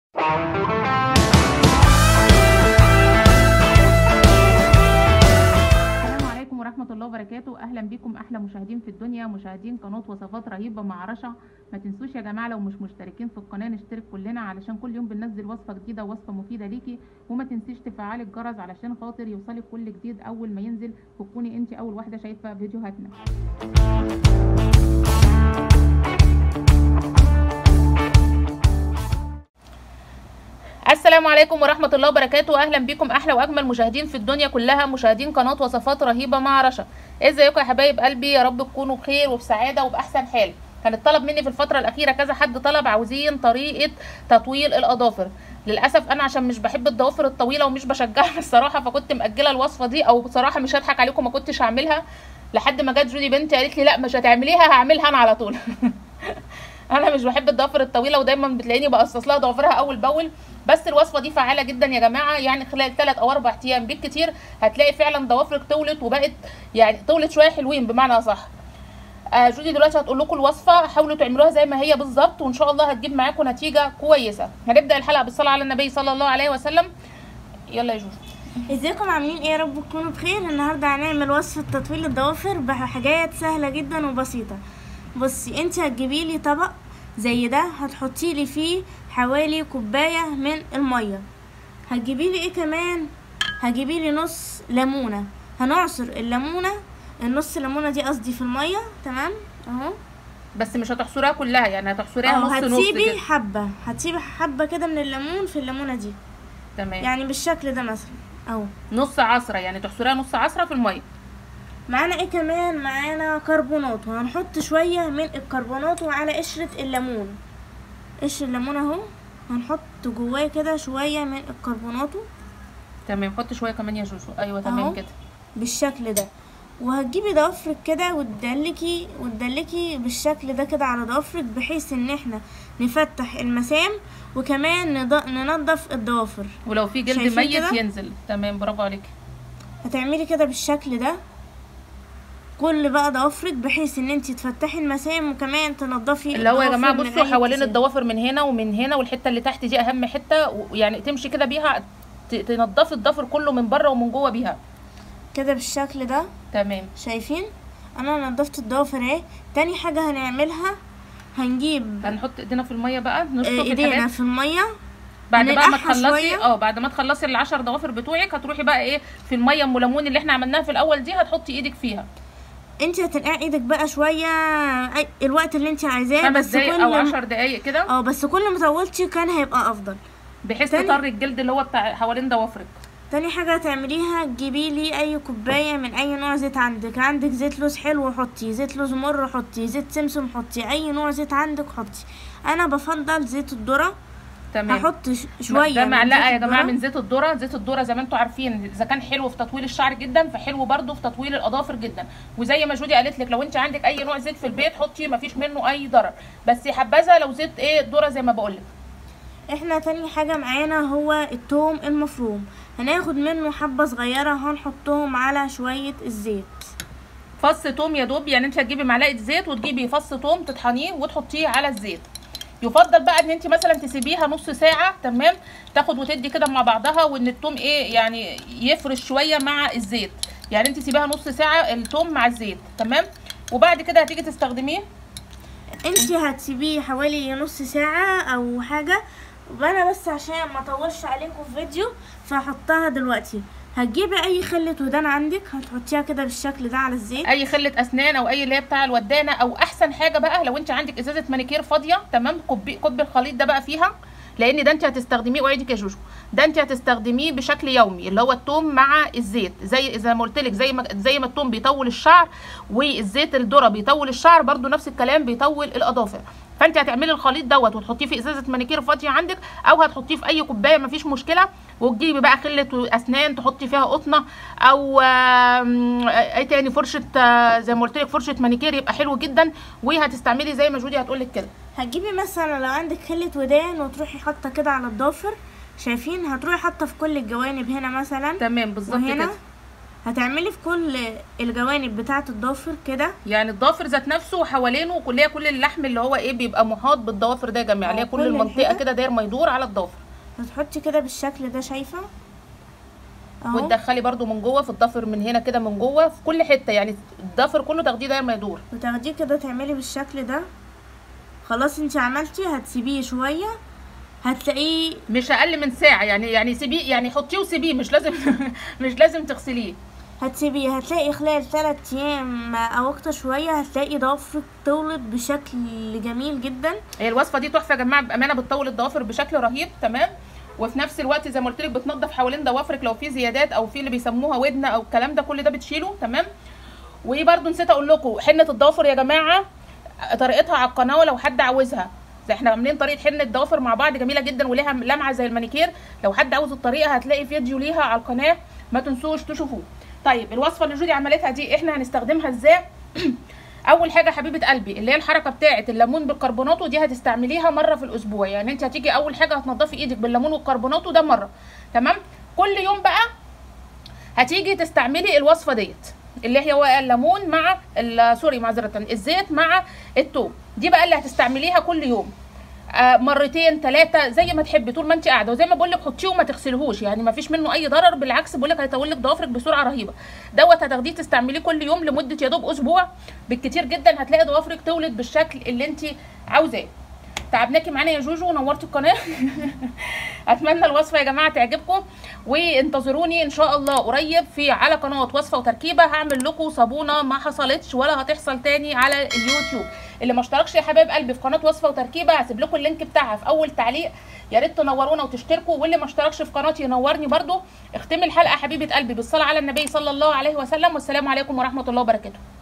السلام عليكم ورحمة الله وبركاته أهلا بكم أحلى مشاهدين في الدنيا مشاهدين قناة وصفات رهيبة مع رشا ما تنسوش يا جماعة لو مش مشتركين في القناة نشترك كلنا علشان كل يوم بننزل وصفة جديدة ووصفة مفيدة ليكي وما تنسيش تفعلي الجرس علشان خاطر يوصلك كل جديد أول ما ينزل وتكوني انت أول واحدة شايفة فيديوهاتنا السلام عليكم ورحمة الله وبركاته أهلا بكم أحلى وأجمل مشاهدين في الدنيا كلها مشاهدين قناة وصفات رهيبة مع رشا ازيكم يا حبايب قلبي يا رب تكونوا بخير وبسعادة وبأحسن حال كان الطلب مني في الفترة الأخيرة كذا حد طلب عاوزين طريقة تطويل الأظافر للأسف أنا عشان مش بحب الضوافر الطويلة ومش بشجعها الصراحة فكنت مأجلة الوصفة دي أو بصراحة مش هضحك عليكم ما كنتش هعملها لحد ما جت جودي بنتي قالت لي لا مش هتعمليها هعملها أنا على طول انا مش بحب الضوافر الطويله ودايما بتلاقيني بقصص لها ضوافرها اول باول بس الوصفه دي فعاله جدا يا جماعه يعني خلال 3 او 4 ايام بالكتير هتلاقي فعلا ضوافرك طولت وبقت يعني طولت شويه حلوين بمعنى اصح آه جودي دلوقتي هتقول لكم الوصفه حاولوا تعملوها زي ما هي بالظبط وان شاء الله هتجيب معاكم نتيجه كويسه هنبدا الحلقه بالصلاه على النبي صلى الله عليه وسلم يلا يا جودي ازيكم عاملين ايه يا رب تكونوا بخير النهارده هنعمل وصفه تطويل الضوافر بحاجات سهله جدا وبسيطه بصي انت هتجيبي لي طبق زي ده هتحطي لي فيه حوالي كوبايه من الميه هتجيبي لي ايه كمان هتجيبي لي نص ليمونه هنعصر الليمونه النص ليمونه دي قصدي في الميه تمام اهو بس مش هتحصريها كلها يعني هتحصريها اه نص نص هتسيبي كده حبه هتسيبي حبه كده من الليمون في الليمونه دي تمام يعني بالشكل ده مثلا اهو نص عصره يعني تحصريها نص عصره في الميه معانا ايه كمان معانا كربونات وهنحط شوية من الكربونات على قشرة الليمون قشر الليمون اهو هنحط جواه كده شوية من الكربونات تمام حط شويه كمان يا جوجو ايوه تمام أهو. كده بالشكل ده وهتجيبي ضوافرك كده وتدلكي وتدلكي بالشكل ده كده على ضوافرك بحيث ان احنا نفتح المسام وكمان نض- ننضف الضوافر ولو في جلد شايفين ميت كده؟ ينزل تمام برافو عليكي هتعملي كده بالشكل ده كل بقى ضوافرك بحيث ان انت تفتحي المسام وكمان تنضفي اللي هو يا جماعه الضوافر من بصوا أي حوالين اتساع. الضوافر من هنا ومن هنا والحته اللي تحت دي اهم حته ويعني تمشي كده بيها ت- تنضفي الضفر كله من بره ومن جوه بيها كده بالشكل ده تمام شايفين انا نضفت الضوافر اهي تاني حاجه هنعملها هنجيب هنحط ايدينا في الميه بقى آه، نشطف ايدينا الحاجات في الميه بعد بقى ما ننقعها تخلصي شوية. اه بعد ما تخلصي العشر ضوافر بتوعك هتروحي بقى ايه في الميه ام ليمون اللي احنا عملناها في الاول دي هتحطي ايدك فيها انت هتنقعي ايدك بقى شويه أي- الوقت اللي انت عايزاه خمس بس دقايق كل او ما- عشر دقايق كده اه بس كل ما طولتي كان هيبقى افضل بحيث تاني- تطري الجلد اللي هو بتاع حوالين ضوافرك تاني حاجه هتعمليها تجيبي لي اي كوبايه من اي نوع زيت عندك عندك زيت لوز حلو حطي زيت لوز مر حطي زيت سمسم حطي اي نوع زيت عندك حطي انا بفضل زيت الذره تمام هحط ش- شويه ده من معلقه زيت يا جماعه الذرة. من زيت الذره زيت الذره زي ما انتم عارفين اذا كان حلو في تطويل الشعر جدا فحلو برده في تطويل الاظافر جدا وزي ما جودي قالت لك لو انت عندك اي نوع زيت في البيت حطي ما فيش منه اي ضرر بس يا حبذا لو زيت ايه الذره زي ما بقول لك احنا تاني حاجة معانا هو التوم المفروم هناخد منه حبة صغيرة هنحطهم على شوية الزيت فص توم يا دوب يعني انت هتجيبي معلقه زيت وتجيبي فص توم تطحنيه وتحطيه على الزيت يفضل بقى ان انت مثلا تسيبيها نص ساعه تمام تاخد وتدي كده مع بعضها وان التوم ايه يعني يفرش شويه مع الزيت يعني انت سيبيها نص ساعه التوم مع الزيت تمام وبعد كده هتيجي تستخدميه انتي هتسيبيه حوالي نص ساعة او حاجة وانا بس عشان ما اطولش عليكم في فيديو فهحطها دلوقتي هتجيبي اي خلة ودان عندك هتحطيها كده بالشكل ده على الزيت اي خله اسنان او اي اللي هي بتاع الودانه او احسن حاجه بقى لو انت عندك ازازه مانيكير فاضيه تمام كبي كب الخليط ده بقى فيها لان ده انت هتستخدميه اوعدك يا جوجو ده انت هتستخدميه بشكل يومي اللي هو التوم مع الزيت زي زي ما قلت لك زي ما زي ما التوم بيطول الشعر والزيت الذره بيطول الشعر برده نفس الكلام بيطول الاظافر فانت هتعملي الخليط دوت وتحطيه في ازازه مانيكير فاضيه عندك او هتحطيه في اي كوبايه مفيش مشكله وتجيبي بقى خله اسنان تحطي فيها قطنه او آم، اي تاني فرشه آه، زي ما قلت لك فرشه مانيكير يبقى حلو جدا وهتستعملي زي ما جودي هتقول لك كده هتجيبي مثلا لو عندك خلة ودان وتروحي حاطة كده على الضافر شايفين هتروحي حاطة في كل الجوانب هنا مثلا تمام بالظبط وهنا كده هتعملي في كل الجوانب بتاعه الضافر كده يعني الضافر ذات نفسه وحوالينه كلها كل اللحم اللي هو ايه بيبقى محاط بالضوافر ده يا جماعه اللي هي اه، كل كل المنطقه الحتت. كده داير ما يدور على الضافر هتحطي كده بالشكل ده شايفه اهو وتدخلي برده من جوه في الضفر من هنا كده من جوه في كل حته يعني الضفر كله تاخديه داير ما يدور وتاخديه كده تعملي بالشكل ده خلاص انت عملتي هتسيبيه شويه هتلاقيه مش اقل من ساعه يعني يعني سيبيه يعني حطيه وسيبيه مش لازم مش لازم تغسليه هتسيبيه هتلاقي خلال ثلاث ايام او اكتر شويه هتلاقي ضوافرك طولت بشكل جميل جدا هي الوصفه دي تحفه يا جماعه بامانه بتطول الضوافر بشكل رهيب تمام وفي نفس الوقت زي ما قلت لك بتنضف حوالين ضوافرك لو في زيادات او في اللي بيسموها ودنه او الكلام ده كل ده بتشيله تمام وبرده نسيت اقول لكم حنه الضوافر يا جماعه طريقتها على القناه لو حد عاوزها زي احنا عاملين طريقه حنه ضوافر مع بعض جميله جدا وليها لمعه زي المانيكير لو حد عاوز الطريقه هتلاقي فيديو ليها على القناه ما تنسوش تشوفوه طيب الوصفه اللي جودي عملتها دي احنا هنستخدمها ازاي اول حاجه حبيبه قلبي اللي هي الحركه بتاعه الليمون بالكربوناتو دي هتستعمليها مره في الاسبوع يعني انت هتيجي اول حاجه هتنضفي ايدك بالليمون والكربوناتو ده مره تمام كل يوم بقى هتيجي تستعملي الوصفه ديت اللي هي هو الليمون مع ال- سوري معذره الزيت مع التوم دي بقى اللي هتستعمليها كل يوم آه، مرتين ثلاثه زي ما تحبي طول ما انت قاعده وزي ما بقول لك حطيه وما تغسلهوش يعني ما فيش منه اي ضرر بالعكس بقول لك هيطول لك ضوافرك بسرعه رهيبه دوت هتاخديه تستعمليه كل يوم لمده يا دوب اسبوع بالكتير جدا هتلاقي ضوافرك تولد بالشكل اللي انت عاوزاه تعبناكي معانا يا جوجو ونورتي القناه اتمنى الوصفه يا جماعه تعجبكم وانتظروني ان شاء الله قريب في على قناه وصفه وتركيبه هعمل لكم صابونه ما حصلتش ولا هتحصل تاني على اليوتيوب اللي ما اشتركش يا حبايب قلبي في قناه وصفه وتركيبه هسيب لكم اللينك بتاعها في اول تعليق يا ريت تنورونا وتشتركوا واللي ما اشتركش في قناتي ينورني برضو اختمي الحلقه حبيبه قلبي بالصلاه على النبي صلى الله عليه وسلم والسلام عليكم ورحمه الله وبركاته